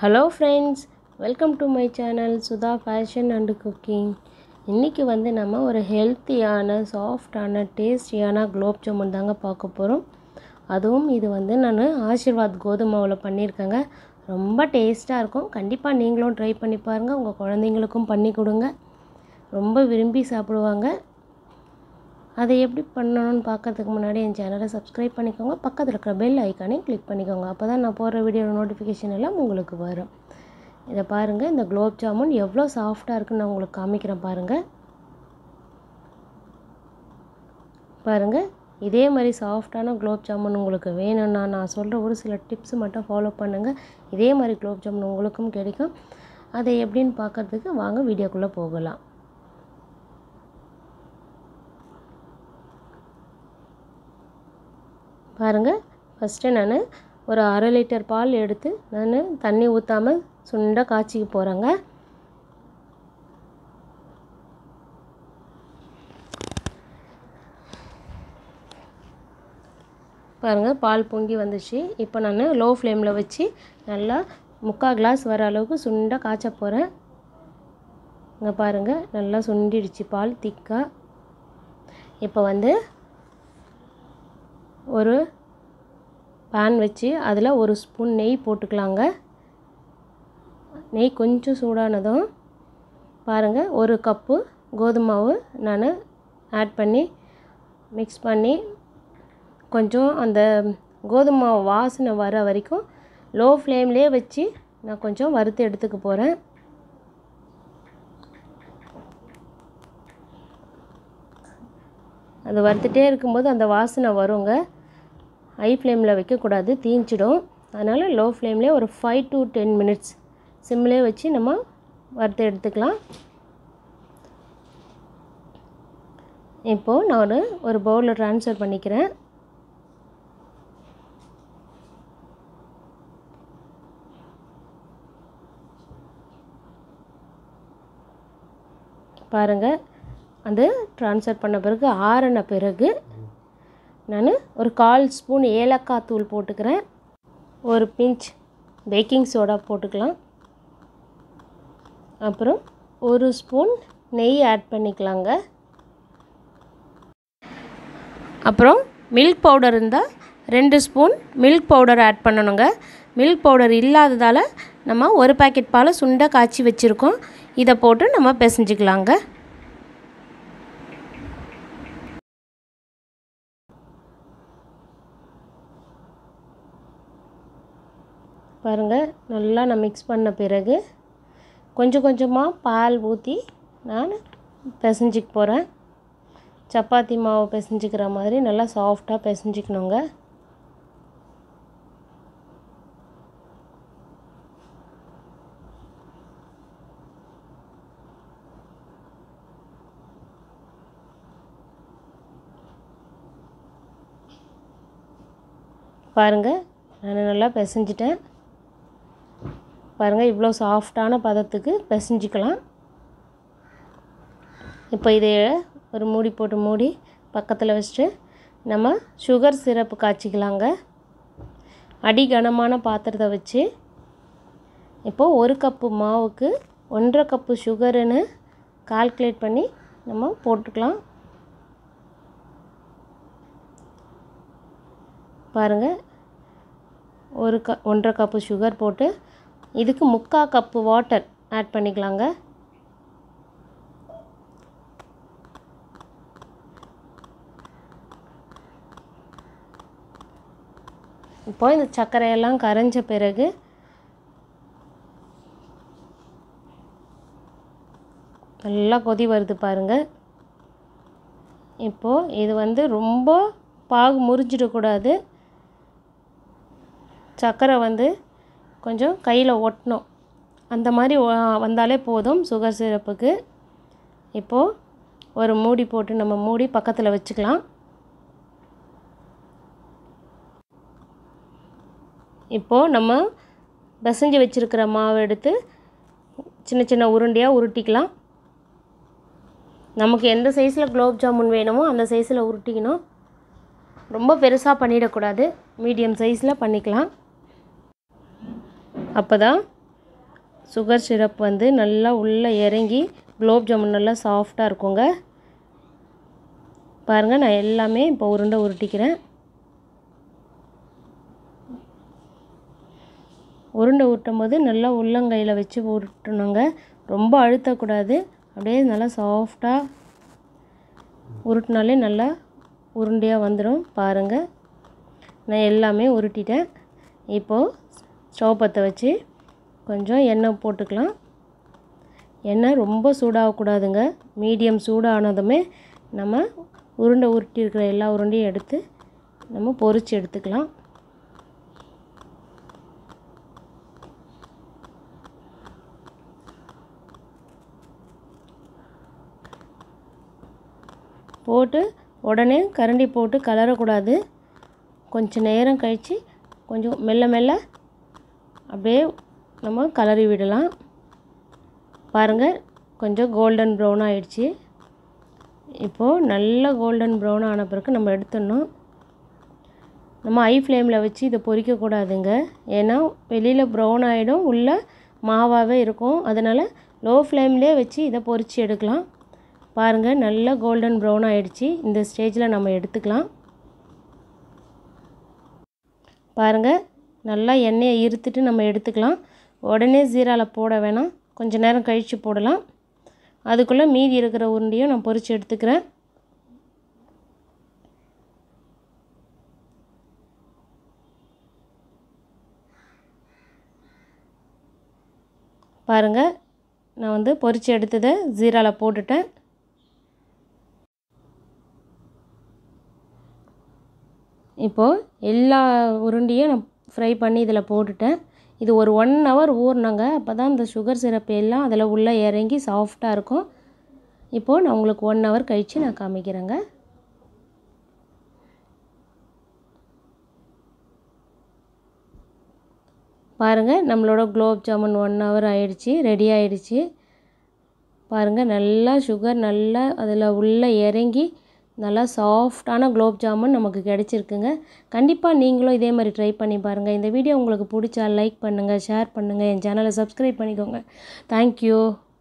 hello friends welcome to my channel Sudha fashion and cooking இன்றைக்கி வந்து நம்ம ஒரு ஹெல்த்தியான சாஃப்டான டேஸ்டியான குலோப் ஜாமுன் தாங்க பார்க்க போகிறோம் அதுவும் இது வந்து நான் ஆசீர்வாத் கோதுமாவில் பண்ணியிருக்கேங்க ரொம்ப டேஸ்ட்டாக இருக்கும் கண்டிப்பாக நீங்களும் ட்ரை பண்ணி பாருங்கள் உங்கள் குழந்தைங்களுக்கும் பண்ணி கொடுங்க ரொம்ப விரும்பி சாப்பிடுவாங்க அதை எப்படி பண்ணணும்னு பார்க்கறதுக்கு முன்னாடி என் சேனலை சப்ஸ்கிரைப் பண்ணிக்கோங்க பக்கத்தில் இருக்கிற பெல் ஐக்கானையும் கிளிக் பண்ணிக்கோங்க அப்போ தான் நான் போடுற வீடியோட நோட்டிஃபிகேஷன் எல்லாம் உங்களுக்கு வரும் இதை பாருங்கள் இந்த குலோப் ஜாமுன் எவ்வளோ சாஃப்டாக இருக்குன்னு நான் உங்களுக்கு காமிக்கிறேன் பாருங்கள் பாருங்கள் இதே மாதிரி சாஃப்டான குலோப் ஜாமுன் உங்களுக்கு வேணும்னா நான் சொல்கிற ஒரு சில டிப்ஸ் மட்டும் ஃபாலோ பண்ணுங்கள் இதே மாதிரி குலோப் ஜாமுன் உங்களுக்கும் கிடைக்கும் அதை எப்படின்னு பார்க்கறதுக்கு வாங்க வீடியோக்குள்ளே போகலாம் பாருங்கள் ஃபஸ்ட்டு நான் ஒரு அரை லிட்டர் பால் எடுத்து நான் தண்ணி ஊற்றாமல் சுண்டாக காய்ச்சிக்க போகிறேங்க பாருங்கள் பால் பொங்கி வந்துச்சு இப்போ நான் லோ ஃப்ளேமில் வச்சு நல்லா முக்கால் கிளாஸ் வர அளவுக்கு சுண்டாக காய்ச்ச போகிறேன் இங்கே பாருங்கள் நல்லா சுண்டிடுச்சு பால் திக்காக இப்போ வந்து ஒரு பேன் வச்சு அதில் ஒரு ஸ்பூன் நெய் போட்டுக்கலாங்க நெய் கொஞ்சம் சூடானதும் பாருங்கள் ஒரு கப்பு கோதுமாவு நான் ஆட் பண்ணி மிக்ஸ் பண்ணி கொஞ்சம் அந்த கோதுமை வாசனை வர வரைக்கும் லோ ஃப்ளேம்லேயே வச்சு நான் கொஞ்சம் வறுத்து எடுத்துக்க போகிறேன் அது வறுத்துட்டே இருக்கும்போது அந்த வாசனை வருங்க ஹை ஃப்ளேமில் வைக்கக்கூடாது தீஞ்சிடும் அதனால் லோ ஃப்ளேம்லேயே ஒரு ஃபைவ் டு டென் மினிட்ஸ் சிம்லேயே வச்சு நம்ம வறுத்து எடுத்துக்கலாம் இப்போது நான் ஒரு பவுலில் ட்ரான்ஸ்ஃபர் பண்ணிக்கிறேன் பாருங்கள் அது ட்ரான்ஸ்ஃபர் பண்ண பிறகு ஆறின பிறகு நான் ஒரு கால் ஸ்பூன் ஏலக்காய் தூள் போட்டுக்கிறேன் ஒரு பிஞ்ச் பேக்கிங் சோடா போட்டுக்கலாம் அப்புறம் ஒரு ஸ்பூன் நெய் ஆட் பண்ணிக்கலாங்க அப்புறம் மில்க் பவுடர் இருந்தால் ரெண்டு ஸ்பூன் மில்க் பவுடர் ஆட் பண்ணணுங்க மில்க் பவுடர் இல்லாததால் நம்ம ஒரு பேக்கெட் பாலை சுண்டை காய்ச்சி வச்சுருக்கோம் இதை போட்டு நம்ம பிசைஞ்சிக்கலாங்க பாருங்கள் நல்லா நான் மிக்ஸ் பண்ண பிறகு கொஞ்சம் கொஞ்சமாக பால் ஊற்றி நான் பிசைஞ்சிக்க போகிறேன் சப்பாத்தி மாவு பிசைஞ்சிக்கிற மாதிரி நல்லா சாஃப்டாக பிசைஞ்சிக்கணுங்க பாருங்கள் நான் நல்லா பிசைஞ்சிட்டேன் பாருங்கள் இவ்வளோ சாஃப்டான பதத்துக்கு பிசைஞ்சிக்கலாம் இப்போ இதை ஒரு மூடி போட்டு மூடி பக்கத்தில் வச்சுட்டு நம்ம சுகர் சிரப்பு காய்ச்சிக்கலாங்க அடி கனமான பாத்திரத்தை வச்சு இப்போது ஒரு கப்பு மாவுக்கு ஒன்றரை கப்பு சுகருன்னு கால்குலேட் பண்ணி நம்ம போட்டுக்கலாம் பாருங்கள் ஒரு க ஒன்றரை கப்பு சுகர் போட்டு இதுக்கு முக்கால் கப்பு வாட்டர் ஆட் பண்ணிக்கலாங்க இப்போ இந்த சர்க்கரையெல்லாம் கரைஞ்ச பிறகு நல்லா கொதி வருது பாருங்கள் இப்போது இது வந்து ரொம்ப பாகு முறிஞ்சிடக்கூடாது சர்க்கரை வந்து கொஞ்சம் கையில் ஒட்டணும் அந்த மாதிரி வந்தாலே போதும் சுகர் சிரப்புக்கு இப்போது ஒரு மூடி போட்டு நம்ம மூடி பக்கத்தில் வச்சுக்கலாம் இப்போது நம்ம பிசைஞ்சு வச்சுருக்கிற மாவு எடுத்து சின்ன சின்ன உருண்டையாக உருட்டிக்கலாம் நமக்கு எந்த சைஸில் குலோப் ஜாமுன் வேணுமோ அந்த சைஸில் உருட்டிக்கணும் ரொம்ப பெருசாக பண்ணிடக்கூடாது மீடியம் சைஸில் பண்ணிக்கலாம் அப்போ தான் சுகர் சிரப் வந்து நல்லா உள்ளே இறங்கி குலோப் ஜாமுன் நல்லா சாஃப்டாக இருக்குங்க பாருங்கள் நான் எல்லாமே இப்போ உருண்டை உருட்டிக்கிறேன் உருண்டை உருட்டும் போது நல்லா உள்ளங்கையில் வச்சு உருட்டணுங்க ரொம்ப அழுத்தக்கூடாது அப்படியே நல்லா சாஃப்டாக உருட்டினாலே நல்லா உருண்டையாக வந்துடும் பாருங்கள் நான் எல்லாமே உருட்டிட்டேன் இப்போது ஸ்டவ் பற்ற வச்சு கொஞ்சம் எண்ணெய் போட்டுக்கலாம் எண்ணெய் ரொம்ப சூடாகக்கூடாதுங்க மீடியம் சூடானதுமே நம்ம உருண்டை உருட்டி இருக்கிற எல்லா உருண்டையும் எடுத்து நம்ம பொரித்து எடுத்துக்கலாம் போட்டு உடனே கரண்டி போட்டு கலரக்கூடாது கொஞ்சம் நேரம் கழித்து கொஞ்சம் மெல்ல மெல்ல அப்படியே நம்ம கலரி விடலாம் பாருங்கள் கொஞ்சம் கோல்டன் ப்ரௌன் ஆகிடுச்சி இப்போது நல்ல கோல்டன் ப்ரௌன் ஆன பிறகு நம்ம எடுத்துடணும் நம்ம ஐ ஃப்ளேமில் வச்சு இதை பொரிக்கக்கூடாதுங்க ஏன்னா வெளியில் ப்ரௌன் ஆகிடும் உள்ளே மாவாகவே இருக்கும் அதனால் லோ ஃப்ளேம்லேயே வச்சு இதை பொரித்து எடுக்கலாம் பாருங்கள் நல்லா கோல்டன் ப்ரௌன் ஆகிடுச்சி இந்த ஸ்டேஜில் நம்ம எடுத்துக்கலாம் பாருங்கள் நல்லா எண்ணெயை இருத்துட்டு நம்ம எடுத்துக்கலாம் உடனே ஜீராவில் போட வேணாம் கொஞ்சம் நேரம் கழித்து போடலாம் அதுக்குள்ளே மீதி இருக்கிற உருண்டையும் நான் பொரித்து எடுத்துக்கிறேன் பாருங்கள் நான் வந்து பொரித்து எடுத்ததை ஜீராவில் போட்டுட்டேன் இப்போது எல்லா உருண்டையும் நான் ஃப்ரை பண்ணி இதில் போட்டுட்டேன் இது ஒரு ஒன் ஹவர் ஊறினங்க அப்போ தான் இந்த சுகர் சிரப் எல்லாம் அதில் உள்ளே இறங்கி சாஃப்டாக இருக்கும் இப்போது நான் உங்களுக்கு ஒன் ஹவர் கழித்து நான் காமிக்கிறேங்க பாருங்கள் நம்மளோட குலோப் ஜாமுன் ஒன் ஹவர் ஆயிடுச்சு ரெடி ஆயிடுச்சு பாருங்கள் நல்லா சுகர் நல்லா அதில் உள்ளே இறங்கி நல்லா சாஃப்டான குலோப் ஜாமுன் நமக்கு கிடச்சிருக்குங்க கண்டிப்பாக நீங்களும் இதே மாதிரி ட்ரை பண்ணி பாருங்கள் இந்த வீடியோ உங்களுக்கு பிடிச்சா லைக் பண்ணுங்கள் ஷேர் பண்ணுங்கள் என் சேனலை சப்ஸ்கிரைப் பண்ணிக்கோங்க தேங்க்யூ